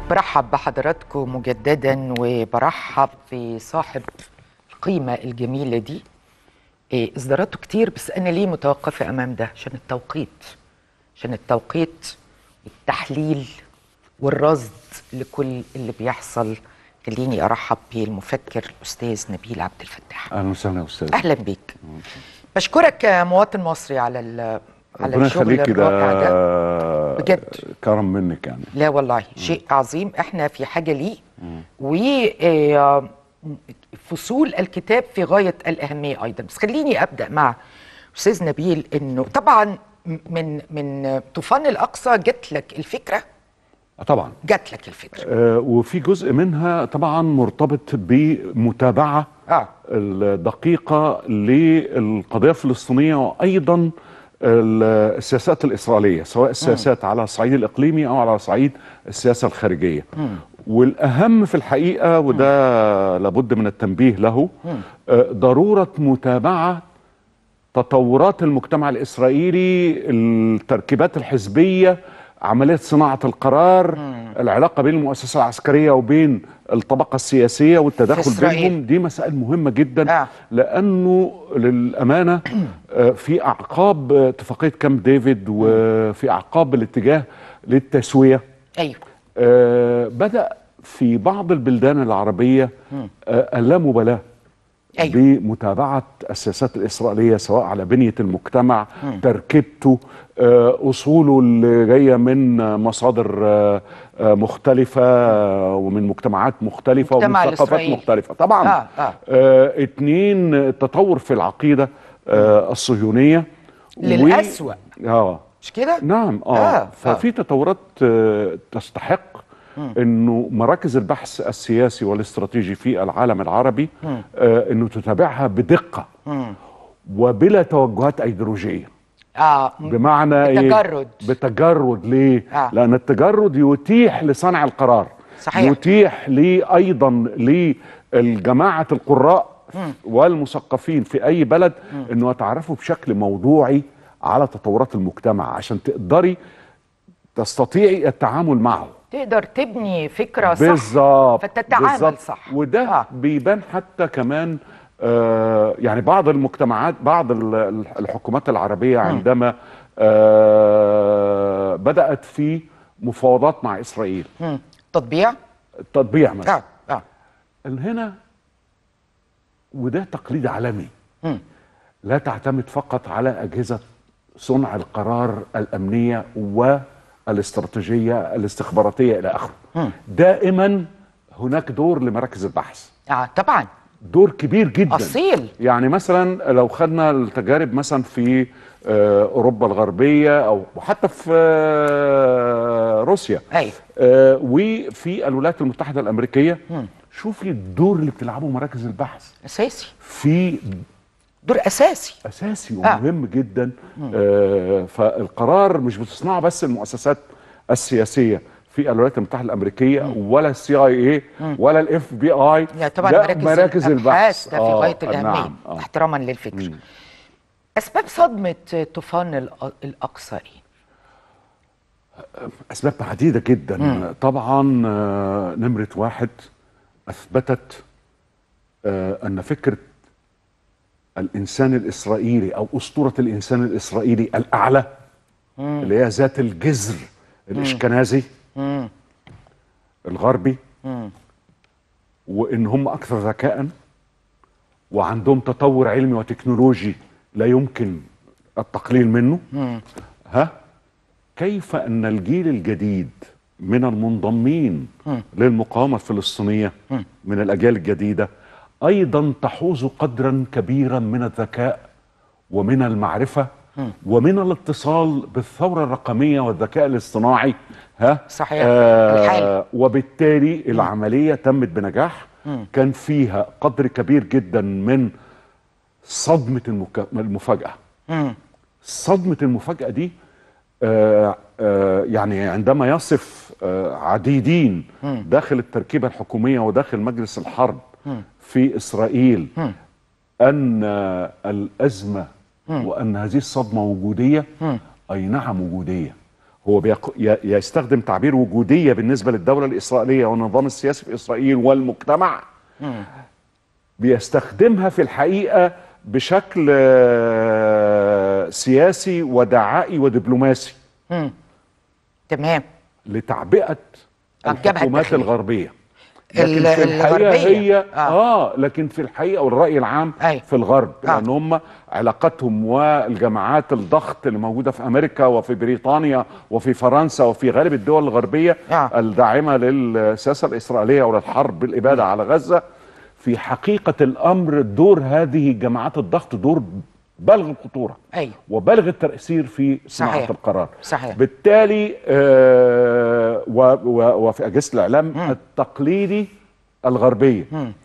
برحب بحضراتكم مجددا وبرحب في صاحب القيمة الجميلة دي إيه، إصداراته كتير بس أنا ليه متوقفة أمام ده عشان التوقيت عشان التوقيت والتحليل والرصد لكل اللي بيحصل خليني أرحب بالمفكر الأستاذ نبيل عبد الفتاح اهلا وسهلا يا استاذ أهلا بيك بشكرك كمواطن مصري على ال- على ربنا الشغل يخليكي الرائع ده ده بجد. كرم منك يعني لا والله شيء عظيم احنا في حاجه ليه و آه، فصول الكتاب في غايه الاهميه ايضا بس خليني ابدا مع استاذ نبيل انه طبعا من من طوفان الاقصى جت لك الفكره آه طبعا جت لك الفكره آه وفي جزء منها طبعا مرتبط بمتابعه اه الدقيقه للقضيه الفلسطينيه وايضا ال- السياسات الاسرائيليه سواء السياسات على الصعيد الاقليمي او على صعيد السياسه الخارجيه والاهم في الحقيقه وده لابد من التنبيه له آه، ضروره متابعه تطورات المجتمع الاسرائيلي التركيبات الحزبيه عمليه صناعه القرار العلاقه بين المؤسسه العسكريه وبين الطبقه السياسيه والتداخل إسرائيل. بينهم دي مسائل مهمه جدا آه. لانه للامانه آه، في اعقاب آه، اتفاقيه كامب ديفيد وفي اعقاب الاتجاه للتسويه ايوه آه، بدا في بعض البلدان العربيه آه، اللامبالاه أيوة. بمتابعه السياسات الاسرائيليه سواء على بنيه المجتمع تركيبته آه، اصوله اللي جايه من آه، مصادر آه، آه، مختلفه آه، ومن مجتمعات مختلفه مجتمع ومن ثقافات الإسرائيلي. مختلفه طبعا آه، آه. آه، اتنين التطور في العقيده آه، الصهيونيه و- للأسوأ. اه مش كده نعم اه, آه، آه ففي تطورات آه تستحق انه مراكز البحث السياسي والاستراتيجي في العالم العربي آه انه تتابعها بدقه وبلا توجهات ايديولوجيه اه بمعنى بتجرد. ايه بتجرد ليه آه. لان التجرد يتيح لصانع القرار صحيح. يتيح لي ايضا للجماعه القراء والمثقفين في اي بلد انه يتعرفوا بشكل موضوعي على تطورات المجتمع عشان تقدري تستطيعي التعامل معه تقدر تبني فكره صح بالظبط فتتعامل بالظبط. صح وده آه. آه. بيبان حتى كمان آه يعني بعض المجتمعات بعض ال- ال- الحكومات العربيه عندما آه بدات في مفاوضات مع اسرائيل مم. تطبيع تطبيع مثلا اه اه هنا وده تقليد عالمي مم. لا تعتمد فقط على اجهزه صنع القرار الامنيه والاستراتيجيه الاستخباراتيه الى اخره دائما هناك دور لمراكز البحث اه طبعا دور كبير جدا اصيل يعني مثلا لو خدنا التجارب مثلا في آه، اوروبا الغربيه او حتى في آه، روسيا ايوه آه، وفي الولايات المتحده الامريكيه شوفي الدور اللي بتلعبه مراكز البحث اساسي في دور اساسي اساسي آه. ومهم جدا آه فالقرار مش بتصنعه بس المؤسسات السياسيه في الولايات المتحده الامريكيه ولا السي اي اي ولا الاف بي اي يعني طبعا لا مراكز, مراكز البحث ده في غايه آه، الاهميه نعم آه. احتراما للفكر اسباب صدمه طوفان الأ- الاقصى ايه؟ اسباب عديده جدا طبعا آه، نمره واحد اثبتت آه، ان فكره الانسان الاسرائيلي او اسطوره الانسان الاسرائيلي الاعلى اللي هي ذات الجذر الاشكنازي الغربي وان هم اكثر ذكاء وعندهم تطور علمي وتكنولوجي لا يمكن التقليل منه ها كيف ان الجيل الجديد من المنضمين للمقاومه الفلسطينيه من الاجيال الجديده ايضا تحوز قدرا كبيرا من الذكاء ومن المعرفه ومن الاتصال بالثوره الرقميه والذكاء الاصطناعي ها صحيح. الحالي. وبالتالي العمليه تمت بنجاح كان فيها قدر كبير جدا من صدمه المك... المفاجاه صدمه المفاجاه دي آه آه يعني عندما يصف آه عديدين داخل التركيبه الحكوميه وداخل مجلس الحرب في اسرائيل ان الازمه وان هذه الصدمه وجوديه اي نعم وجوديه هو بيق... ي- يستخدم تعبير وجوديه بالنسبه للدوله الاسرائيليه والنظام السياسي في اسرائيل والمجتمع بيستخدمها في الحقيقه بشكل آه، سياسي ودعائي ودبلوماسي تمام لتعبئه الجبهة الحكومات الداخلية. الغربيه ال- لكن في الحقيقه الغربية. هي آه. اه, اه لكن في الحقيقه والراي العام أي. في الغرب آه. لان هم علاقتهم والجماعات الضغط اللي موجوده في امريكا وفي بريطانيا وفي فرنسا وفي غالب الدول الغربيه آه. الداعمه للسياسه الاسرائيليه وللحرب بالاباده على غزه في حقيقه الامر دور هذه جماعات الضغط دور بالغ الخطوره أيوة. وبالغ التأثير في صناعة صحيح. القرار صحيح. بالتالي آه و و وفي أجهزة الإعلام التقليدي الغربية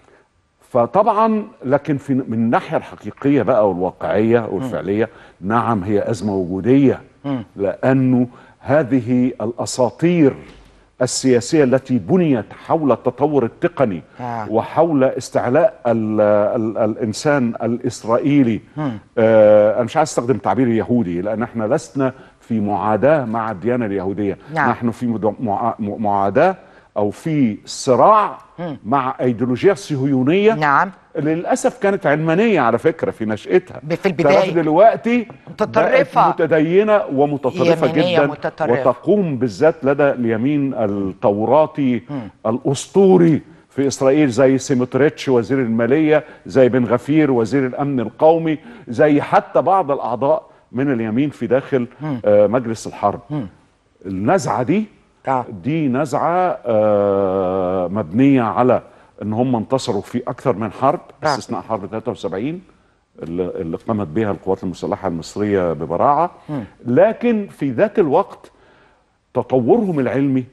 فطبعا لكن في من الناحية الحقيقية بقى والواقعية والفعلية نعم هي أزمة وجودية لأنه هذه الأساطير السياسية التي بنيت حول التطور التقني آه. وحول استعلاء ال ال الانسان الاسرائيلي آه انا مش عايز استخدم تعبير يهودي لان احنا لسنا في معاداه مع الديانه اليهوديه نعم. نحن في مد- مع- م- معاداه او في صراع مع ايديولوجيا صهيونيه نعم. للاسف كانت علمانيه على فكره في نشاتها في البداية. تعرف دلوقتي متطرفة. بقت متدينه ومتطرفه يمينية جدا متطرفة. وتقوم بالذات لدى اليمين التوراتي الاسطوري في اسرائيل زي سيموتريتش وزير الماليه زي بن غفير وزير الامن القومي زي حتى بعض الاعضاء من اليمين في داخل آه مجلس الحرب النزعه دي آه. دي نزعه آه مبنيه على ان هم انتصروا في اكثر من حرب آه. استثناء حرب 73 اللي اللي قامت بها القوات المسلحه المصريه ببراعه لكن في ذات الوقت تطورهم العلمي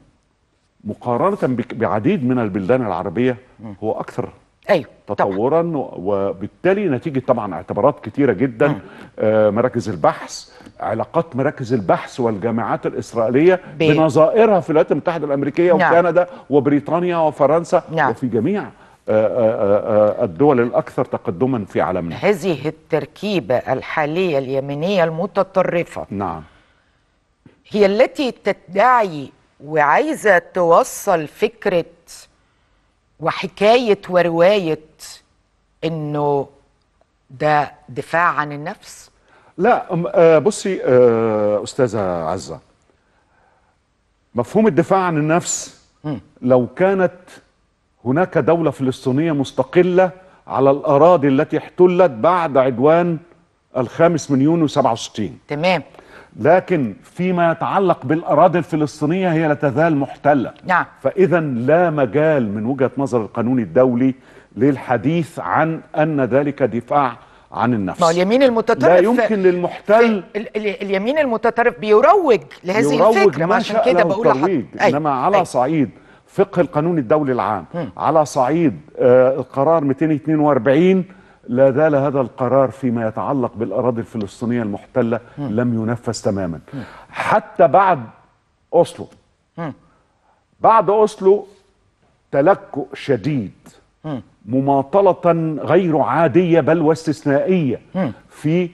مقارنه بك- بعديد من البلدان العربيه هو اكثر ايوه طبعا تطورا وبالتالي نتيجه طبعا اعتبارات كتيره جدا آه، مراكز البحث علاقات مراكز البحث والجامعات الاسرائيليه ب- بنظائرها في الولايات المتحده الامريكيه نعم. وكندا وبريطانيا وفرنسا نعم. وفي جميع آه، آه، آه، الدول الاكثر تقدما في عالمنا هذه التركيبة الحالية اليمينية المتطرفة نعم هي التي تدعي وعايزة توصل فكرة وحكاية ورواية انه ده دفاع عن النفس لا أم- آه، بصي آه، استاذه عزه مفهوم الدفاع عن النفس لو كانت هناك دوله فلسطينيه مستقله على الاراضي التي احتلت بعد عدوان الخامس من يونيو 67 تمام لكن فيما يتعلق بالاراضي الفلسطينيه هي لا تزال محتله نعم. فاذا لا مجال من وجهه نظر القانون الدولي للحديث عن ان ذلك دفاع عن النفس ما هو اليمين المتطرف لا يمكن للمحتل ال- ال- اليمين المتطرف بيروج لهذه يروج الفكرة ما ما عشان شاء كده له بقول لحضرتك الترويج أيوة، انما على أيوة. صعيد فقه القانون الدولي العام على صعيد آه، القرار 242 لا زال هذا القرار فيما يتعلق بالاراضي الفلسطينيه المحتله لم ينفذ تماما حتى بعد اوسلو بعد اوسلو تلكؤ شديد مماطله غير عاديه بل واستثنائيه في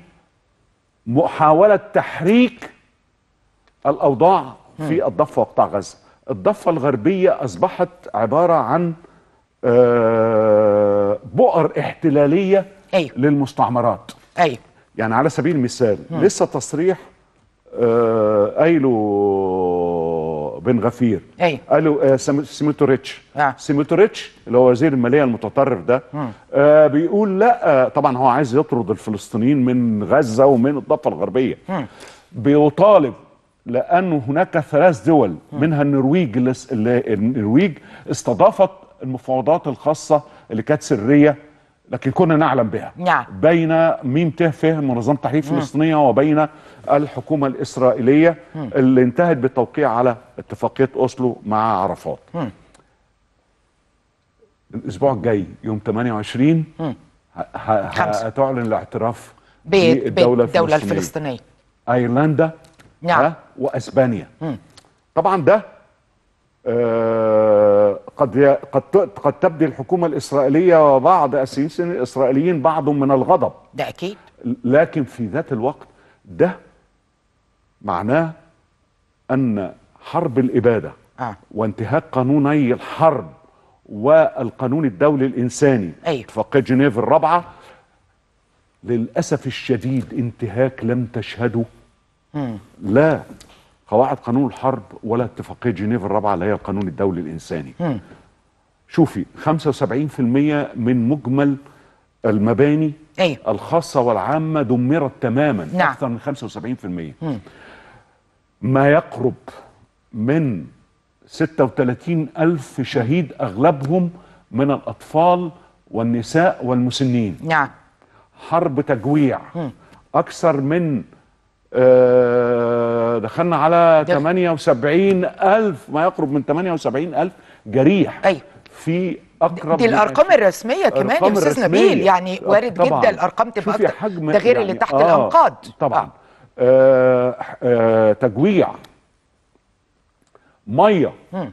محاوله تحريك الاوضاع في الضفه وقطاع غزه الضفه الغربيه اصبحت عباره عن آه، بؤر احتلاليه أيوة. للمستعمرات ايوه يعني على سبيل المثال لسه تصريح آه، قايله بن غفير أيوة. قالوا آه، سم- سيموتوريتش آه. سيموتوريتش اللي هو وزير الماليه المتطرف ده آه بيقول لا آه طبعا هو عايز يطرد الفلسطينيين من غزه ومن الضفه الغربيه بيطالب لانه هناك ثلاث دول منها النرويج اللي اللي النرويج استضافت المفاوضات الخاصه اللي كانت سريه لكن كنا نعلم بها نعم. بين ميم ته فه منظمه التحرير الفلسطينيه وبين الحكومه الاسرائيليه اللي انتهت بالتوقيع على اتفاقيه اوسلو مع عرفات الاسبوع الجاي يوم 28 ه- ه- خمسة. هتعلن الاعتراف ب- بالدوله بالدولة الفلسطينيه الفلسطينية ايرلندا نعم. ها، واسبانيا طبعا ده آه، قد ي- قد ت- قد تبدي الحكومه الاسرائيليه وبعض السياسيين الاسرائيليين بعض من الغضب ده اكيد لكن في ذات الوقت ده معناه ان حرب الاباده آه. وانتهاك قانوني الحرب والقانون الدولي الانساني أيوة. اتفاقيه جنيف الرابعه للاسف الشديد انتهاك لم تشهده لا قواعد قانون الحرب ولا اتفاقيه جنيف الرابعه اللي هي القانون الدولي الانساني شوفي 75% من مجمل المباني أيوة. الخاصه والعامه دمرت تماما نعم. اكثر من 75% ما يقرب من 36 ألف شهيد أغلبهم من الأطفال والنساء والمسنين نعم حرب تجويع أكثر من آه، دخلنا على دخل. 78 ألف ما يقرب من 78 ألف جريح أيوة. في أقرب دي من الارقام الرسميه كمان يا الأرقام استاذ الرسمية. نبيل يعني وارد طبعاً. جدا الارقام تبقى شوفي أكتر. حجم ده غير اللي يعني تحت آه الانقاض طبعا آه. آه آه تجويع ميه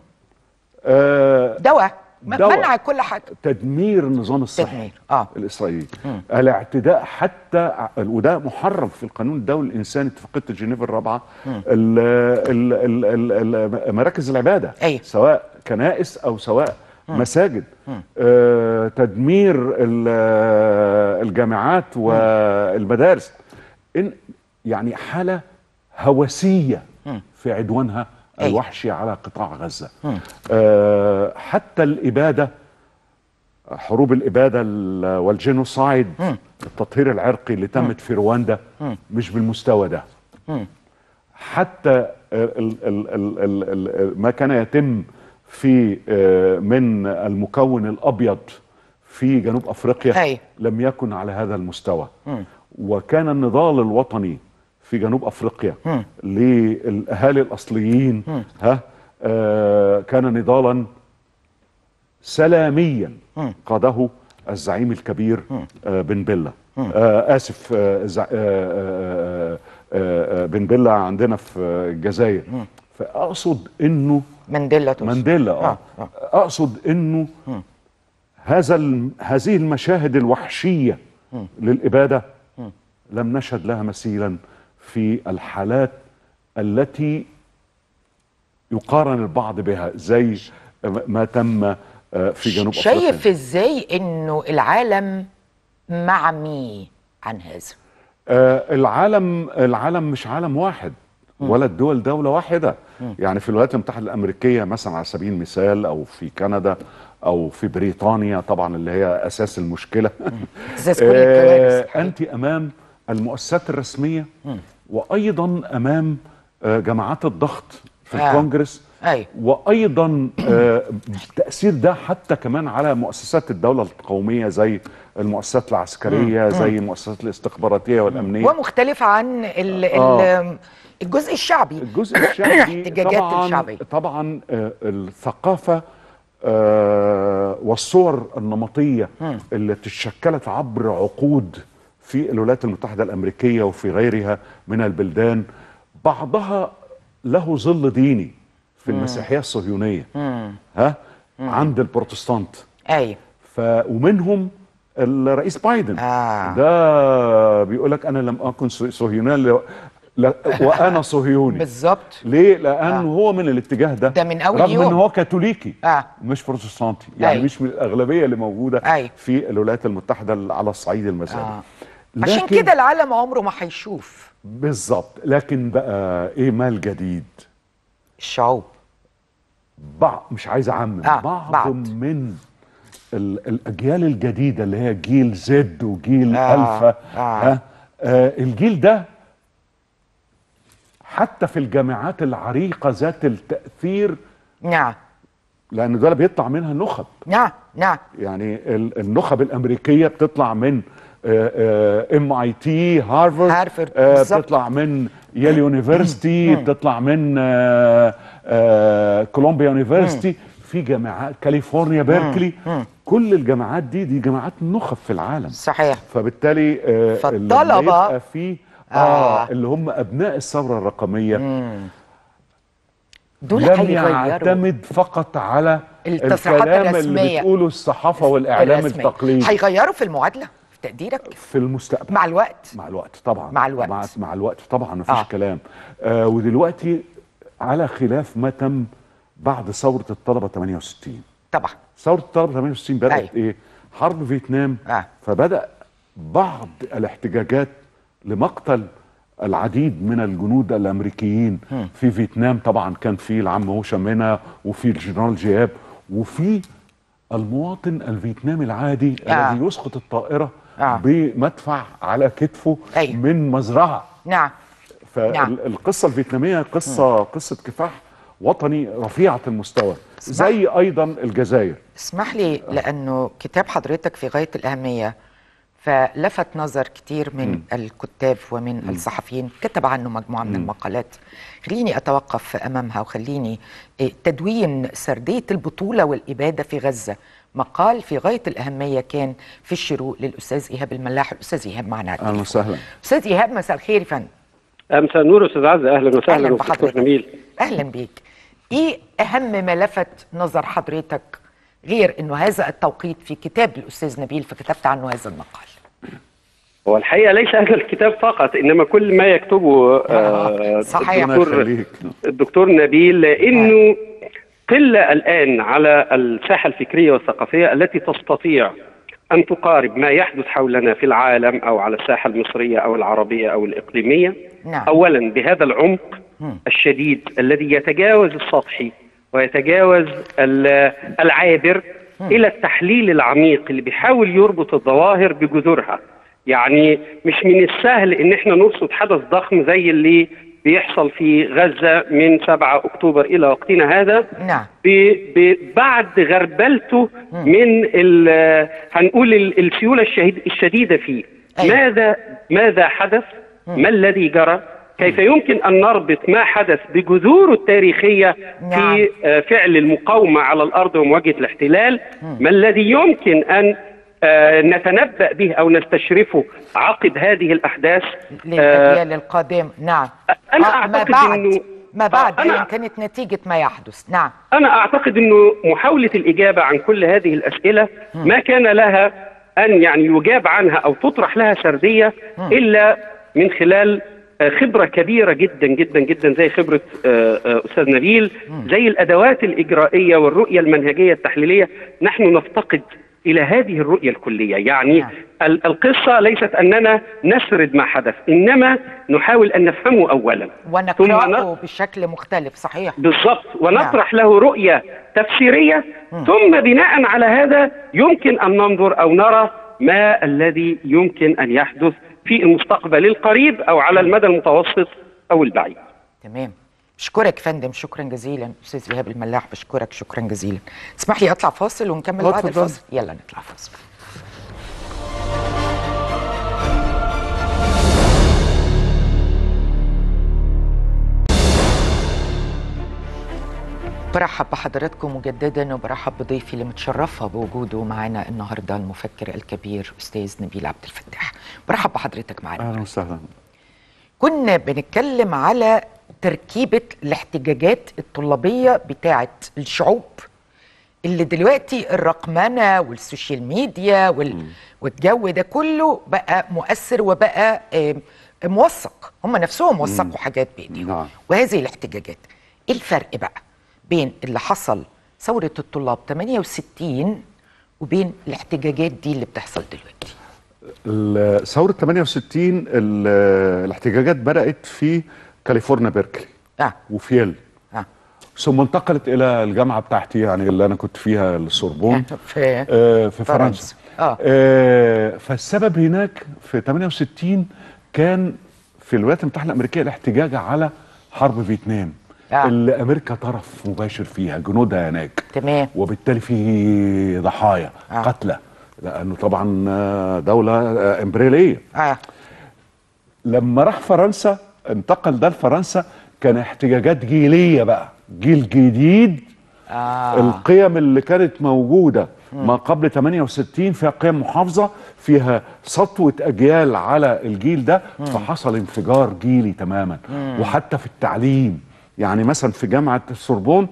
آه دواء م- دواء. منع كل حاجه تدمير النظام الصحي تدمير، آه. الاسرائيلي الاعتداء حتى ع- وده محرم في القانون الدولي الانساني اتفاقيه جنيف الرابعه ال- ال- ال- ال- ال- مراكز العباده أيوة. سواء كنائس او سواء مساجد آه تدمير ال- آه، الجامعات والمدارس إن يعني حاله هوسيه في عدوانها أيوة. الوحشي على قطاع غزه آه حتى الاباده حروب الاباده ال- والجينوسايد التطهير العرقي اللي تمت في رواندا مش بالمستوى ده حتى ال ال ال ال ال ما كان يتم في آه، من المكون الابيض في جنوب افريقيا أي. لم يكن على هذا المستوى وكان النضال الوطني في جنوب افريقيا للاهالي الاصليين ها آه كان نضالا سلاميا قاده الزعيم الكبير آه بن بيلا آه اسف آه زع- آه آه آه آه بن بيلا عندنا في الجزائر فاقصد انه مانديلا تقصد. مانديلا اه, آه، آه. اقصد انه هذا الم- هذه المشاهد الوحشيه للاباده لم نشهد لها مثيلا في الحالات التي يقارن البعض بها زي ما تم آه، في جنوب افريقيا شايف ازاي انه العالم معمي عن هذا آه، العالم العالم مش عالم واحد ولا الدول دولة واحدة يعني في الولايات المتحدة الأمريكية مثلا على سبيل المثال أو في كندا أو في بريطانيا طبعا اللي هي أساس المشكلة اساس كل الكوارث آه، الحقيقة. أنت أمام المؤسسات الرسمية وأيضا أمام آه، جماعات الضغط في آه. الكونجرس أي. وايضا آه، تاثير ده حتى كمان على مؤسسات الدوله القوميه زي المؤسسات العسكريه زي المؤسسات الاستخباراتيه والامنيه ومختلفة عن ال آه. ال الجزء الشعبي الجزء الشعبي احتجاجات طبعا الشعبية. طبعا آه، الثقافه آه، والصور النمطيه اللي تشكلت عبر عقود في الولايات المتحده الامريكيه وفي غيرها من البلدان بعضها له ظل ديني في المسيحيه الصهيونيه ها عند البروتستانت ايوه ف ومنهم الرئيس بايدن آه. ده بيقول لك انا لم اكن ص- صهيونيا ل... ل... وانا صهيوني بالظبط ليه؟ لانه هو من الاتجاه ده ده من أول رغم يوم. ان هو كاثوليكي آه. مش بروتستانتي يعني أي. مش من الاغلبيه اللي موجوده أي. في الولايات المتحده على الصعيد المذهبي آه. عشان لكن- كده العالم عمره ما هيشوف بالظبط لكن بقى ايه ما الجديد؟ الشعوب بعض مش عايز اعمم آه، بعض, بعض. من ال- الاجيال الجديده اللي هي جيل زد وجيل آه، الفا آه. ها آه الجيل ده حتى في الجامعات العريقه ذات التاثير نعم لان دول بيطلع منها نخب نعم نعم يعني ال- النخب الامريكيه بتطلع من ام اي تي هارفارد هارفارد، آه، بالظبط. بتطلع من يال يونيفرستي بتطلع من آه، آه، كولومبيا يونيفرستي في جامعات كاليفورنيا بيركلي كل الجامعات دي دي جامعات نخب في العالم صحيح فبالتالي آه، فالطلبة- لما يبقى في آه. اه اللي هم ابناء الثوره الرقميه دول لم هيغيروا يعتمد فقط على التصريحات الكلام اللي الرسمية. بتقوله الصحافه والاعلام الرسمية. التقليدي هيغيروا في المعادله في تقديرك في المستقبل مع الوقت مع الوقت طبعا مع الوقت. مع, مع الوقت طبعا مفيش آه. آه. كلام آه ودلوقتي على خلاف ما تم بعد ثوره الطلبه 68 طبعا ثوره الطلبه 68 بدات أيوة. ايه حرب فيتنام آه. فبدا بعض الاحتجاجات لمقتل العديد من الجنود الامريكيين في فيتنام طبعا كان في العم هو شمينا وفي الجنرال جياب وفي المواطن الفيتنامي العادي آه. الذي يسقط الطائره آه. بمدفع على كتفه أيوة. من مزرعه نعم نعم. فالقصه الفيتناميه قصه قصه كفاح وطني رفيعه المستوى اسمح. زي ايضا الجزائر اسمح لي لانه كتاب حضرتك في غايه الاهميه فلفت نظر كتير من الكتاب ومن الصحفيين كتب عنه مجموعه من المقالات خليني اتوقف امامها وخليني إيه، تدوين سرديه البطوله والاباده في غزه مقال في غايه الاهميه كان في الشروق للاستاذ ايهاب الملاح الاستاذ ايهاب معنا على اهلا التليفون. وسهلا استاذ ايهاب مساء الخير يا فندم مساء النور استاذ عزه اهلا وسهلا اهلا دكتور بحضرتك جميل اهلا بيك ايه اهم ما لفت نظر حضرتك غير انه هذا التوقيت في كتاب الاستاذ نبيل فكتبت عنه هذا المقال هو الحقيقه ليس هذا الكتاب فقط انما كل ما يكتبه آه صحيح. ربنا الدكتور, يخليك الدكتور نبيل لانه قله الان على الساحه الفكريه والثقافيه التي تستطيع ان تقارب ما يحدث حولنا في العالم او على الساحه المصريه او العربيه او الاقليميه نعم. اولا بهذا العمق الشديد الذي يتجاوز السطحي ويتجاوز ال- العابر الى التحليل العميق اللي بيحاول يربط الظواهر بجذورها يعني مش من السهل ان احنا نرصد حدث ضخم زي اللي بيحصل في غزه من 7 اكتوبر الى وقتنا هذا نعم ب- ب- بعد غربلته من ال- هنقول ال- السيوله الشهيد- الشديده فيه أيوة. ماذا ماذا حدث ما الذي جرى كيف يمكن ان نربط ما حدث بجذوره التاريخيه نعم. في آه، فعل المقاومه على الارض ومواجهه الاحتلال ما الذي يمكن ان آه، نتنبأ به او نستشرفه عقب هذه الاحداث آه، للاجيال القادمه نعم أنا آه، ما أعتقد بعد إنه- ما بعد آه، أنا- أيا كانت نتيجه ما يحدث نعم أنا أعتقد أنه محاولة الإجابة عن كل هذه الأسئلة ما كان لها أن يعني يجاب عنها أو تطرح لها سردية إلا من خلال آه، خبرة كبيرة جدا جدا جدا زي خبرة آه، آه، أستاذ نبيل زي الأدوات الإجرائية والرؤية المنهجية التحليلية نحن نفتقد إلى هذه الرؤية الكلية يعني نعم. ال- القصة ليست أننا نسرد ما حدث إنما نحاول أن نفهمه أولا ثم ن- ونقراه بشكل مختلف صحيح بالضبط ونطرح له رؤية تفسيرية ثم بناء على هذا يمكن أن ننظر أو نرى ما الذي يمكن أن يحدث في المستقبل القريب أو على المدى المتوسط أو البعيد تمام بشكرك فندم شكرا جزيلا استاذ ايهاب الملاح بشكرك شكرا جزيلا اسمح لي اطلع فاصل ونكمل اه، بعد اتفضل. الفاصل يلا نطلع فاصل برحب بحضراتكم مجددا وبرحب بضيفي اللي متشرفه بوجوده معانا النهارده المفكر الكبير استاذ نبيل عبد الفتاح برحب بحضرتك معانا اهلا وسهلا كنا بنتكلم على تركيبة الاحتجاجات الطلابية بتاعة الشعوب اللي دلوقتي الرقمنة والسوشيال ميديا وال... والجو ده كله بقى مؤثر وبقى آم، موثق هم نفسهم وثقوا حاجات بإيديهم نعم. وهذه الاحتجاجات ايه الفرق بقى بين اللي حصل ثورة الطلاب 68 وبين الاحتجاجات دي اللي بتحصل دلوقتي ال- ثورة 68 ال- الاحتجاجات بدأت في كاليفورنيا بيركلي اه وفي يل اه ثم انتقلت إلى الجامعة بتاعتي يعني اللي أنا كنت فيها السوربون في آه، في فرنسا. فرنسا آه. آه، فالسبب هناك في 68 كان في الولايات المتحدة الأمريكية الاحتجاج على حرب فيتنام آه. اللي أمريكا طرف مباشر فيها جنودها هناك تمام وبالتالي في ضحايا آه. قتلى لأنه طبعا آه، دولة آه، إمبريالية اه لما راح فرنسا انتقل ده لفرنسا كان احتجاجات جيليه بقى جيل جديد آه. القيم اللي كانت موجوده ما قبل 68 فيها قيم محافظه فيها سطوه اجيال على الجيل ده فحصل انفجار جيلي تماما وحتى في التعليم يعني مثلا في جامعه السوربون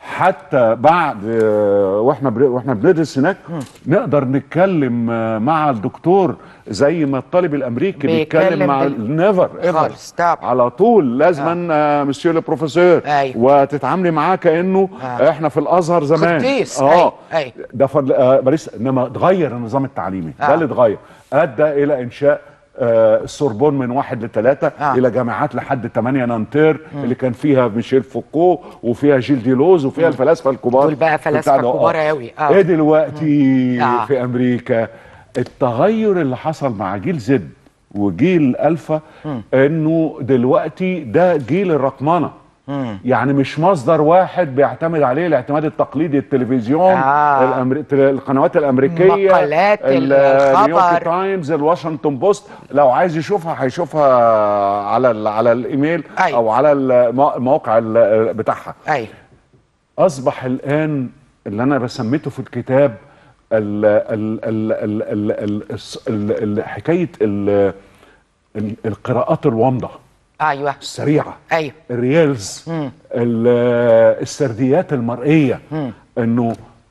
حتى بعد آه، واحنا بر- واحنا بندرس هناك نقدر نتكلم آه، مع الدكتور زي ما الطالب الامريكي بيتكلم بيتكلم مع بال- نيفر خالص، طبعا. على طول لازما آه. مسيو البروفيسور أيوة. وتتعاملي معاه كانه آه. آه. احنا في الازهر زمان قديس. اه أيوة، أيوة. ده فضل آه باريس انما اتغير النظام التعليمي آه. ده اللي اتغير ادى الى انشاء آه السوربون من واحد لثلاثة آه. إلى جامعات لحد ثمانية نانتير اللي كان فيها ميشيل فوكو وفيها جيل ديلوز وفيها الفلاسفة الكبار دول بقى فلاسفة بتاع ده. كبار آه. أوي. آه. ايه دلوقتي آه. في أمريكا التغير اللي حصل مع جيل زد وجيل ألفا إنه دلوقتي ده جيل الرقمنة يعني مش مصدر واحد بيعتمد عليه الاعتماد التقليدي التلفزيون آه. الأمر... القنوات الامريكيه مقالات، ال- الخبر. نيويورك تايمز الواشنطن بوست لو عايز يشوفها هيشوفها على ال... على الايميل أيوة. او على الم- الموقع ال- بتاعها ايوه اصبح الان اللي انا بسميته في الكتاب ال ال ال ال ال ال الس- ال ال حكايه ال ال القراءات الوامضه ايوه السريعه ايوه الريالز ال- السرديات المرئيه انه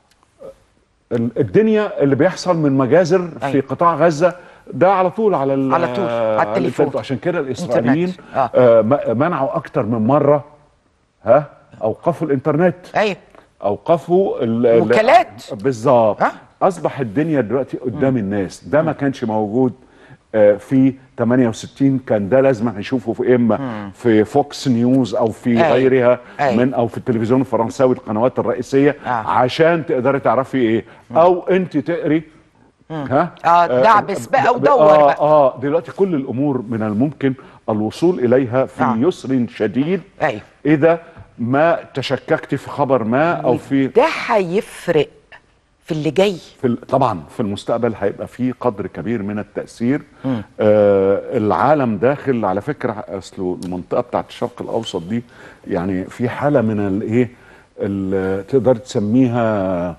ال- الدنيا اللي بيحصل من مجازر في أيوة. قطاع غزه ده على طول على ال- على طول، على التليفون. الإنترنت. عشان كده الاسرائيليين إنترنت. آه. آه، م- منعوا اكتر من مره ها اوقفوا الانترنت ايوه اوقفوا ال- ال- وكالات. بالظبط ها؟ اصبح الدنيا دلوقتي قدام الناس ده ما كانش موجود آه، في 68 كان ده لازم نشوفه في اما في فوكس نيوز او في أي. غيرها أي. من او في التلفزيون الفرنساوي القنوات الرئيسيه آه. عشان تقدري تعرفي ايه او انت تقري ها آه، دعبس بقى ب- ودور آه بقى. اه دلوقتي كل الامور من الممكن الوصول اليها في آه. يسر شديد ايوه اذا ما تشككت في خبر ما او في ده هيفرق في اللي جاي في ال- طبعا في المستقبل هيبقى في قدر كبير من التاثير آه العالم داخل على فكره اصله المنطقه بتاعت الشرق الاوسط دي يعني في حاله من الايه ال- تقدر تسميها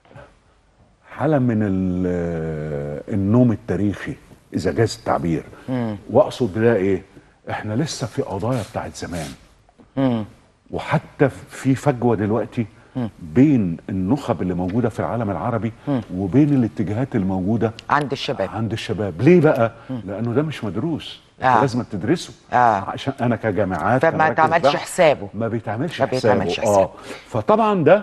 حاله من ال- النوم التاريخي اذا جاز التعبير واقصد بده ايه احنا لسه في قضايا بتاعت زمان وحتى في فجوه دلوقتي بين النخب اللي موجوده في العالم العربي وبين الاتجاهات الموجوده عند الشباب عند الشباب ليه بقى لانه ده مش مدروس آه. آه. لازم تدرسه آه. عشان انا كجامعات فما كمراكز تعملش بحث، حسابه. ما بيتعملش ما حسابه بيتعملش حسابه. اه فطبعا ده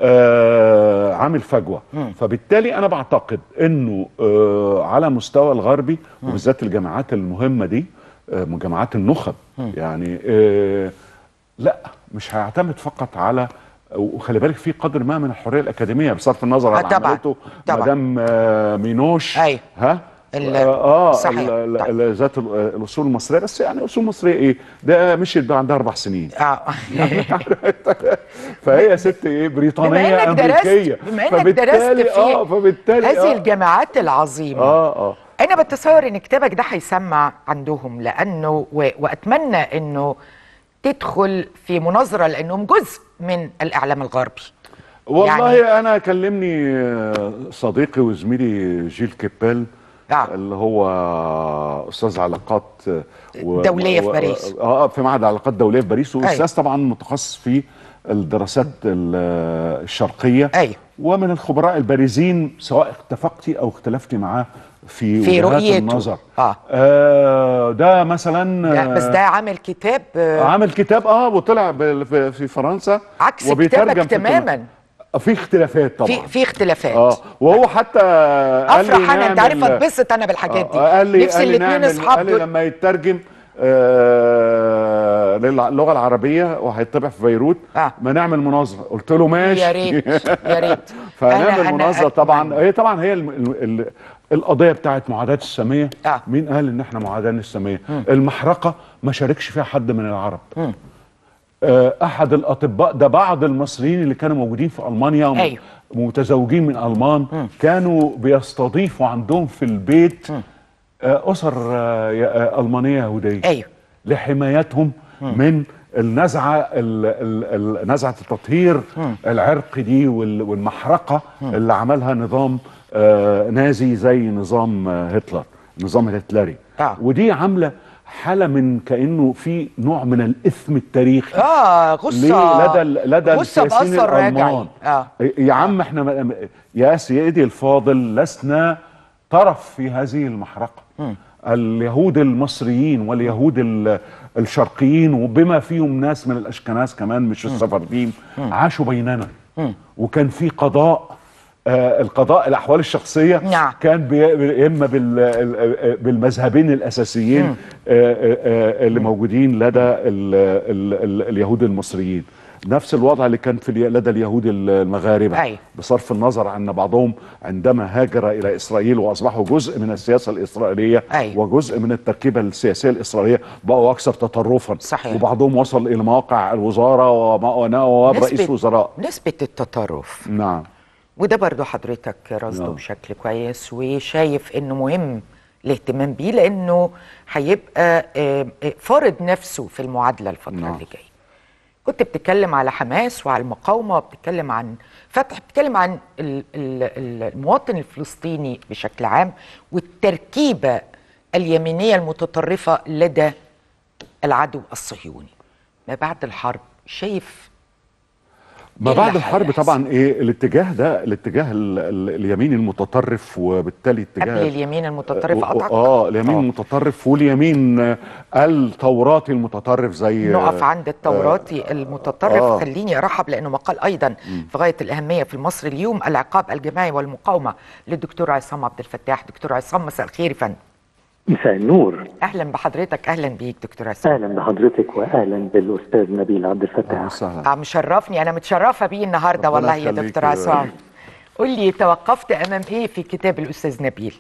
آه عامل فجوه فبالتالي انا بعتقد انه آه على مستوى الغربي وبالذات الجامعات المهمه دي آه جامعات النخب يعني آه لا مش هيعتمد فقط على وخلي بالك في قدر ما من الحريه الاكاديميه بصرف النظر آه عن طبعاً. عملته طبعاً. مدام آه مينوش أيوة. ها ال- اه صحيح. ال- طيب. ال- ذات ال- الاصول المصريه بس يعني اصول مصريه ايه ده مشيت بقى عندها اربع سنين اه فهي ست ايه بما بريطانيه انك درست امريكيه بما انك درست فبالتالي في اه فبالتالي هذه آه الجامعات العظيمه اه اه انا بتصور ان كتابك ده هيسمع عندهم لانه و... واتمنى انه تدخل في مناظره لانهم جزء من الاعلام الغربي والله يعني- يعني انا كلمني آه، صديقي وزميلي جيل كيبال آه. اللي هو استاذ علاقات آه، و- دولية في و- باريس. اه في معهد علاقات دوليه في باريس أيوة. واستاذ طبعا متخصص في الدراسات ال- الشرقيه أيوة. ومن الخبراء البارزين سواء اتفقتي او اختلفتي معاه في, في وجهات رؤيته. النظر آه. آه ده مثلا لا، بس ده عامل كتاب آه، عامل كتاب اه وطلع ب- في في فرنسا عكس وبيترجم كتابك في كل- تماما في اختلافات طبعا في في اختلافات اه وهو حتى قال لي افرح انا انت عارف نعمل- اتبسط انا بالحاجات دي آه، قال لي نفسي قال لي الاثنين نعمل اصحاب قال لي دول لما يترجم آه للغه العربيه وهيطبع في بيروت آه. ما نعمل مناظره قلت له ماشي يا ريت يا ريت أنا- فهنعمل أنا مناظره طبعا أتمنى. هي طبعا هي ال ال ال القضيه بتاعت معاداه الساميه آه. مين قال ان احنا معاداه الساميه المحرقه ما شاركش فيها حد من العرب آه، احد الاطباء ده بعض المصريين اللي كانوا موجودين في المانيا وم- أيوه. متزوجين من المان كانوا بيستضيفوا عندهم في البيت آه، اسر آه، ي- آه، المانيه يهوديه ايوه لحمايتهم من النزعه ال- ال- ال- نزعه التطهير العرقي دي وال- والمحرقه اللي عملها نظام آه، نازي زي نظام آه، هتلر نظام الهتلري آه. ودي عامله حاله من كانه في نوع من الاثم التاريخي اه غصه ليه لدى ال- لدى غصه السياسيين بأثر راجعي الالمان اه يا عم احنا م- م- يا سيدي الفاضل لسنا طرف في هذه المحرقه اليهود المصريين واليهود ال- الشرقيين وبما فيهم ناس من الاشكناز كمان مش السفرديم عاشوا بيننا وكان في قضاء آه القضاء الاحوال الشخصيه نعم. كان بي- بي- اما بال- ال- ال- بالمذهبين الاساسيين آه، آه، آه، اللي موجودين لدى ال ال ال اليهود المصريين نفس الوضع اللي كان في الي- لدى اليهود المغاربه أيوة. بصرف النظر عن بعضهم عندما هاجر الى اسرائيل واصبحوا جزء من السياسه الاسرائيليه أيوة. وجزء من التركيبه السياسيه الاسرائيليه بقوا اكثر تطرفا صحيح. وبعضهم وصل الى مواقع الوزاره وما- ونائب رئيس نسبة- وزراء نسبه التطرف نعم وده برضو حضرتك رصده نعم. بشكل كويس وشايف انه مهم الاهتمام بيه لانه هيبقى آه، آه، فارض نفسه في المعادله الفتره نعم. اللي جايه. كنت بتتكلم على حماس وعلى المقاومه وبتتكلم عن فتح بتتكلم عن ال- ال- ال- المواطن الفلسطيني بشكل عام والتركيبه اليمينيه المتطرفه لدى العدو الصهيوني. ما بعد الحرب شايف ما إيه بعد اللي الحرب هيحصل؟ طبعا ايه الاتجاه ده الاتجاه ال- ال- اليميني المتطرف وبالتالي اتجاه قبل اليمين المتطرف اه قطعك آه، اليمين آه. المتطرف واليمين آه، التوراتي المتطرف زي نقف عند التوراتي المتطرف آه. خليني ارحب لانه مقال ايضا في غايه الاهميه في المصري اليوم العقاب الجماعي والمقاومه للدكتور عصام عبد الفتاح دكتور عصام مساء الخير يا فندم مساء النور اهلا بحضرتك اهلا بيك دكتور عصام اهلا بحضرتك واهلا بالاستاذ نبيل عبد اهلا الفتاح وسهلا آه مشرفني انا متشرفه بيه النهارده ربنا والله يا يخليك دكتور يا- عصام قول لي توقفت امام ايه في كتاب الاستاذ نبيل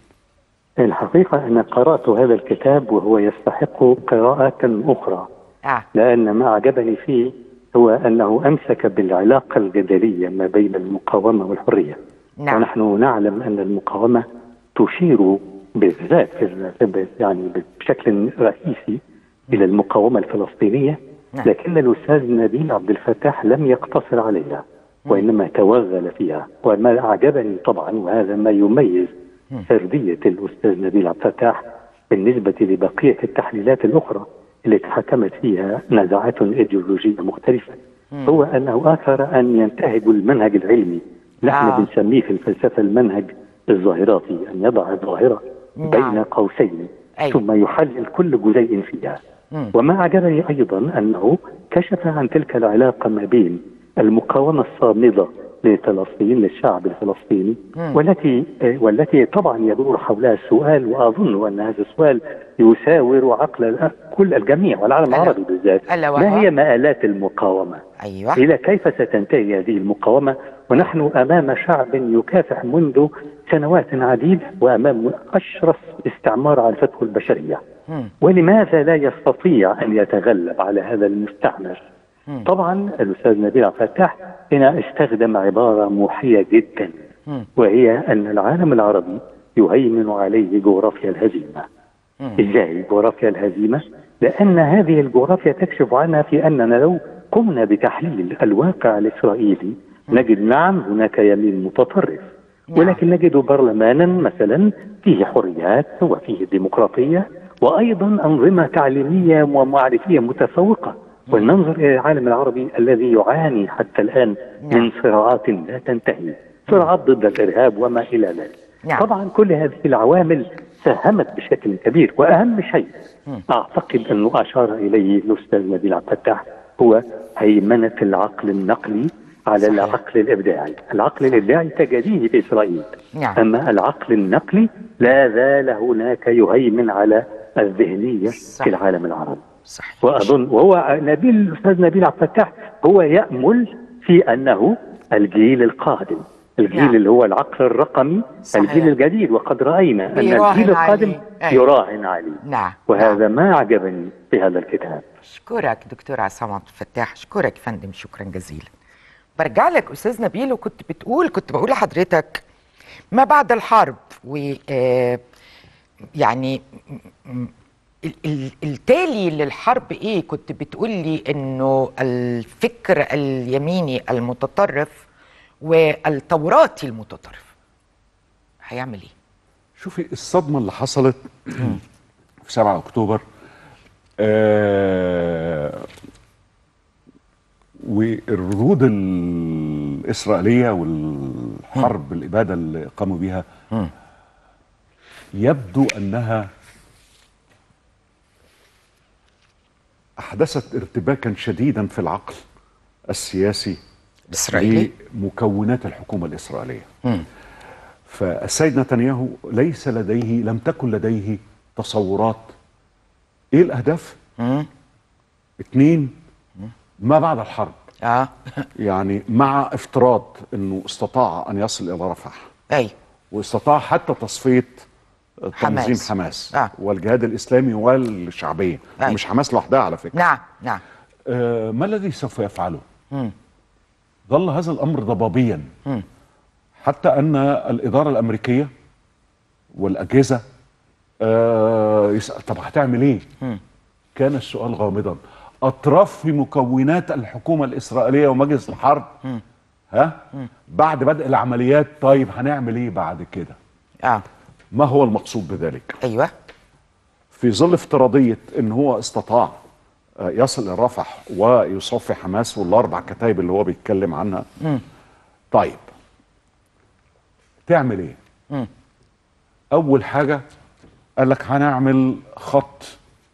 الحقيقه انا قرات هذا الكتاب وهو يستحق قراءه اخرى اه لان ما اعجبني فيه هو انه امسك بالعلاقه الجدليه ما بين المقاومه والحريه نعم ونحن نعلم ان المقاومه تشير بالذات في ال- يعني بشكل رئيسي الى المقاومه الفلسطينيه نعم. لكن الاستاذ نبيل عبد الفتاح لم يقتصر عليها وانما توغل فيها وما اعجبني طبعا وهذا ما يميز سرديه الاستاذ نبيل عبد الفتاح بالنسبه لبقيه التحليلات الاخرى اللي تحكمت فيها نزعات ايديولوجيه مختلفه هو انه اثر ان ينتهج المنهج العلمي نحن آه. بنسميه في الفلسفه المنهج الظاهراتي ان يضع الظاهره نعم. بين قوسين أيوة. ثم يحلل كل جزيء فيها مم. وما عجبني ايضا انه كشف عن تلك العلاقه ما بين المقاومه الصامده لفلسطين للشعب الفلسطيني مم. والتي آه، والتي طبعا يدور حولها السؤال واظن ان هذا السؤال يساور عقل الأ- كل الجميع والعالم ألا- العربي بالذات ألا وهو؟ ما هي مآلات المقاومه؟ ايوه إلى كيف ستنتهي هذه المقاومة ونحن أمام شعب يكافح منذ سنوات عديدة وأمام أشرس استعمار عرفته البشرية مم. ولماذا لا يستطيع أن يتغلب على هذا المستعمر مم. طبعا الأستاذ نبيل عبد الفتاح هنا استخدم عبارة موحية جدا مم. وهي أن العالم العربي يهيمن عليه جغرافيا الهزيمة مم. ازاي جغرافيا الهزيمه؟ لان هذه الجغرافيا تكشف عنها في اننا لو قمنا بتحليل الواقع الاسرائيلي نجد نعم هناك يمين متطرف نعم. ولكن نجد برلمانا مثلا فيه حريات وفيه ديمقراطيه وايضا انظمه تعليميه ومعرفيه متفوقه ولننظر الى العالم العربي الذي يعاني حتى الان نعم. من صراعات لا تنتهي صراعات ضد الارهاب وما الى ذلك نعم. طبعا كل هذه العوامل ساهمت بشكل كبير واهم شيء اعتقد انه اشار اليه الاستاذ نبيل عبد الفتاح هو هيمنه العقل النقلي على صحيح. العقل الابداعي، العقل الابداعي تجديه في اسرائيل نعم. اما العقل النقلي لا زال هناك يهيمن على الذهنيه صح. في العالم العربي. صحيح واظن وهو نبيل الاستاذ نبيل عبد الفتاح هو يامل في انه الجيل القادم الجيل نعم. اللي هو العقل الرقمي صحيح. الجيل الجديد وقد راينا ان بيراهن الجيل القادم عليه. أيوة. يراهن عليه نعم وهذا نعم. ما عجبني في هذا الكتاب اشكرك دكتور عصام عبد الفتاح اشكرك يا فندم شكرا جزيلا برجع لك استاذ نبيل وكنت بتقول كنت بقول لحضرتك ما بعد الحرب و آه، يعني م- م- ال- ال- التالي للحرب ايه كنت بتقول لي انه الفكر اليميني المتطرف والتوراتي المتطرف هيعمل ايه شوفي الصدمه اللي حصلت في 7 اكتوبر آه والردود الإسرائيلية والحرب الإبادة اللي قاموا بها يبدو أنها أحدثت ارتباكا شديدا في العقل السياسي الإسرائيلي لمكونات الحكومة الإسرائيلية فالسيد نتنياهو ليس لديه لم تكن لديه تصورات ايه الاهداف اتنين ما بعد الحرب اه يعني مع افتراض انه استطاع ان يصل الى رفح اي واستطاع حتى تصفيه تنظيم حماس. حماس آه. والجهاد الاسلامي والشعبيه أي. مش حماس لوحدها على فكره نعم نعم آه، ما الذي سوف يفعله؟ ظل هذا الامر ضبابيا حتى ان الاداره الامريكيه والاجهزه آه، يسأل طب هتعمل ايه؟ كان السؤال غامضا اطراف في مكونات الحكومه الاسرائيليه ومجلس الحرب ها بعد بدء العمليات طيب هنعمل ايه بعد كده؟ اه ما هو المقصود بذلك؟ ايوه في ظل افتراضيه ان هو استطاع آه، يصل الى رفح ويصفي حماس والاربع كتايب اللي هو بيتكلم عنها طيب تعمل ايه؟ اول حاجه قال لك هنعمل خط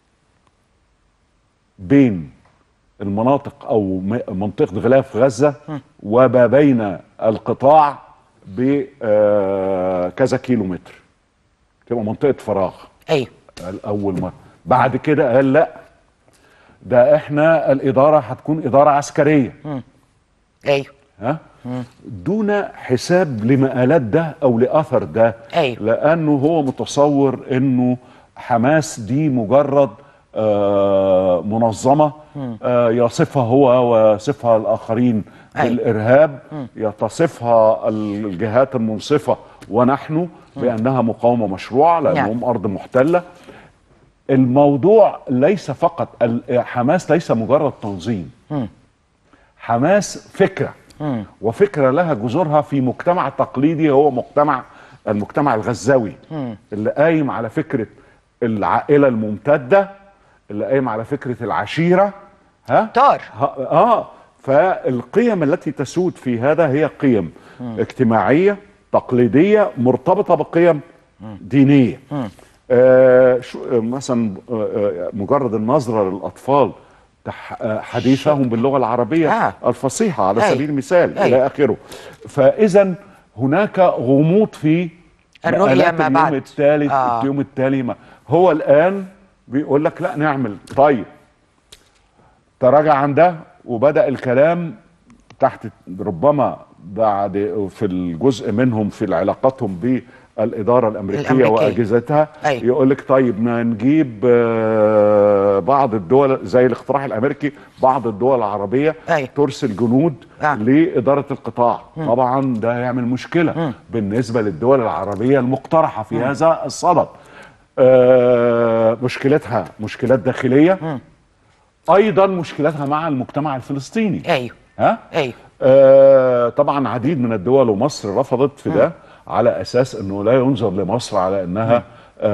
بين المناطق او م- منطقه غلاف غزه وما بين القطاع بكذا كيلو متر تبقى منطقه فراغ ايوه قال اول مره بعد كده قال لا ده احنا الاداره هتكون اداره عسكريه ايوه ها دون حساب لمآلات ده او لاثر ده أيوة. لانه هو متصور انه حماس دي مجرد آه منظمه آه يصفها هو ويصفها الاخرين أيوة. بالارهاب يتصفها الجهات المنصفه ونحن بانها مقاومه مشروعه لانهم ارض محتله الموضوع ليس فقط ال- حماس ليس مجرد تنظيم حماس فكره وفكره لها جذورها في مجتمع تقليدي هو مجتمع المجتمع الغزاوي اللي قايم على فكره العائله الممتده اللي قايم على فكره العشيره ها طار ها- اه فالقيم التي تسود في هذا هي قيم اجتماعيه تقليديه مرتبطه بقيم دينيه آه شو آه، مثلا آه، آه، مجرد النظره للاطفال تح- آه، حديثهم باللغه العربيه آه. الفصيحه على أي. سبيل المثال أي. الى اخره فاذا هناك غموض في الرؤية مآلات ما اليوم بعد. الثالث آه. اليوم التالي ما هو الان بيقول لك لا نعمل طيب تراجع عن ده وبدا الكلام تحت ربما بعد في الجزء منهم في علاقاتهم بالاداره الامريكيه, الأمريكية. واجهزتها أيوة. يقول لك طيب ن- نجيب آه، بعض الدول زي الاقتراح الامريكي بعض الدول العربيه أيوة. ترسل جنود آه. لاداره القطاع طبعا ده يعمل مشكله بالنسبه للدول العربيه المقترحه في هذا الصدد آه، مشكلتها مشكلات داخليه ايضا مشكلتها مع المجتمع الفلسطيني ايوه ها ايوه آه طبعا عديد من الدول ومصر رفضت في ده على اساس انه لا ينظر لمصر على انها آه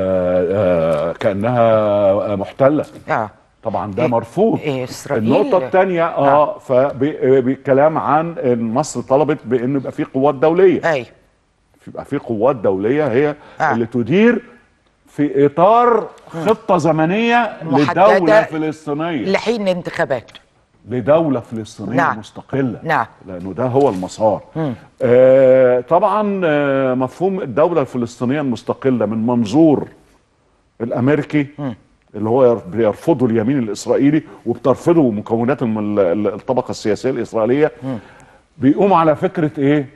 آه كانها محتله اه طبعا ده إيه- مرفوض إيه إسرائيل- النقطة الثانية اه فبالكلام عن إن مصر طلبت بانه يبقى في قوات دولية ايوه يبقى في قوات دولية هي آه. اللي تدير في اطار خطة زمنية محددة لدولة فلسطينية لحين انتخابات لدولة فلسطينية نعم. مستقلة نعم. لأنه ده هو المسار آه طبعا آه مفهوم الدولة الفلسطينية المستقلة من منظور الأمريكي اللي هو ير- بيرفضه اليمين الإسرائيلي وبترفضه مكونات الم- ال- الطبقة السياسية الإسرائيلية بيقوم على فكرة إيه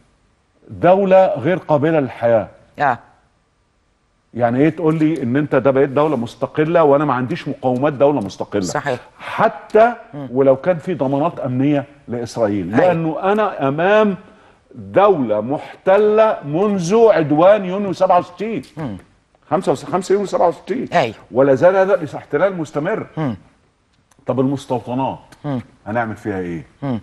دولة غير قابلة للحياة اه يعني ايه تقول لي ان انت ده بقيت دوله مستقله وانا ما عنديش مقومات دوله مستقله صحيح. حتى ولو كان في ضمانات امنيه لاسرائيل أيوة. لانه انا امام دوله محتله منذ عدوان يونيو 67 5 5 يونيو 67 أيوة. ولا زال هذا الاحتلال مستمر طب المستوطنات هنعمل فيها ايه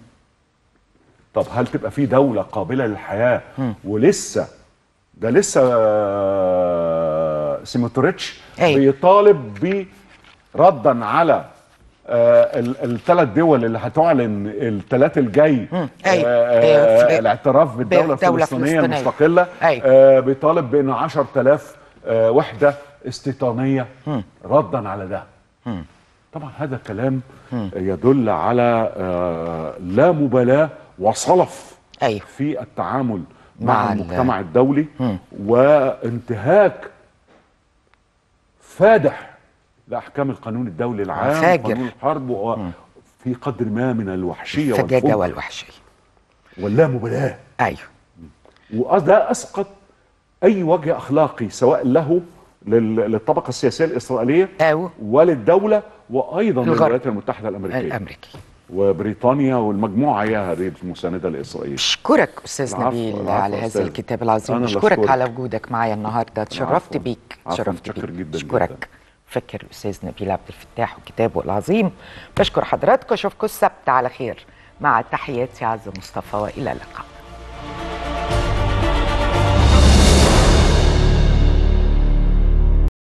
طب هل تبقى في دولة قابلة للحياة ولسه ده لسه آه، سيموتوريتش أيوة. بيطالب ردا على الثلاث دول اللي هتعلن الثلاث الجاي أيوة. آه، أيوة. في- الاعتراف بالدوله بالدولة الفلسطينيه الفلسطينية. المستقله أيوة. آه، بيطالب بان 10000 آه، وحده استيطانيه ردا على ده طبعا هذا كلام يدل على آه، لا مبالاه وصلف أيوة. في التعامل مع مع ال- المجتمع الدولي وانتهاك فادح لاحكام القانون الدولي العام فاجر. قانون الحرب وهو في قدر ما من الوحشيه الفجاجة والفجر والوحشية واللامبالاه أيوه وده اسقط اي وجه اخلاقي سواء له لل- للطبقه السياسيه الاسرائيليه أو وللدوله وايضا الغرب. للولايات المتحده الامريكيه الأمريكي وبريطانيا والمجموعه هي هذه المسانده لاسرائيل بشكرك استاذ العفو، نبيل العفو على هذا أستاذ. الكتاب العظيم أنا اللي بشكرك أشكرك. على وجودك معايا النهارده تشرفت عفواً. بيك عفواً، تشرفت متشكر بيك جداً بشكرك جداً. فكر الاستاذ نبيل عبد الفتاح وكتابه العظيم بشكر حضراتكم اشوفكم السبت على خير مع تحياتي عزه مصطفى والى اللقاء